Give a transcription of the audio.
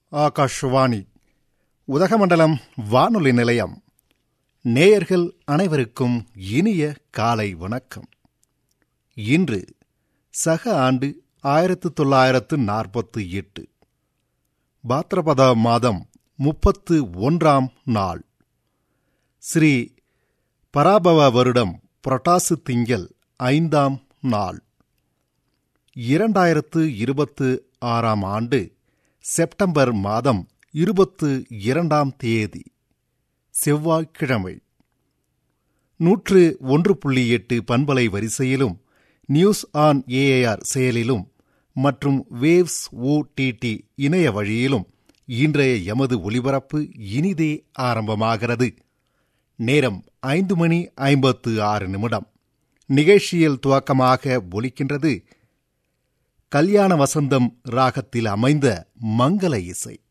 ஆகாஷ்வாணி உதகமண்டலம் வானொலி நிலையம் நேயர்கள் அனைவருக்கும் இனிய காலை வணக்கம் இன்று சக ஆண்டு ஆயிரத்து தொள்ளாயிரத்து நாற்பத்து எட்டு பாத்ரபத மாதம் முப்பத்து ஒன்றாம் நாள் ஸ்ரீ பராபவ வருடம் புரட்டாசு திங்கள் ஐந்தாம் நாள் இரண்டாயிரத்து இருபத்து ஆறாம் ஆண்டு செப்டம்பர் மாதம் இருபத்து இரண்டாம் தேதி செவ்வாய்க்கிழமை நூற்று ஒன்று புள்ளி எட்டு பண்பலை வரிசையிலும் நியூஸ் ஆன் ஏஏஆர் செயலிலும் மற்றும் வேவ்ஸ் ஓடிடி இணைய வழியிலும் இன்றைய எமது ஒலிபரப்பு இனிதே ஆரம்பமாகிறது நேரம் ஐந்து மணி ஐம்பத்து ஆறு நிமிடம் நிகழ்ச்சியில் துவக்கமாக ஒலிக்கின்றது கல்யாண வசந்தம் ராகத்தில் அமைந்த மங்கள இசை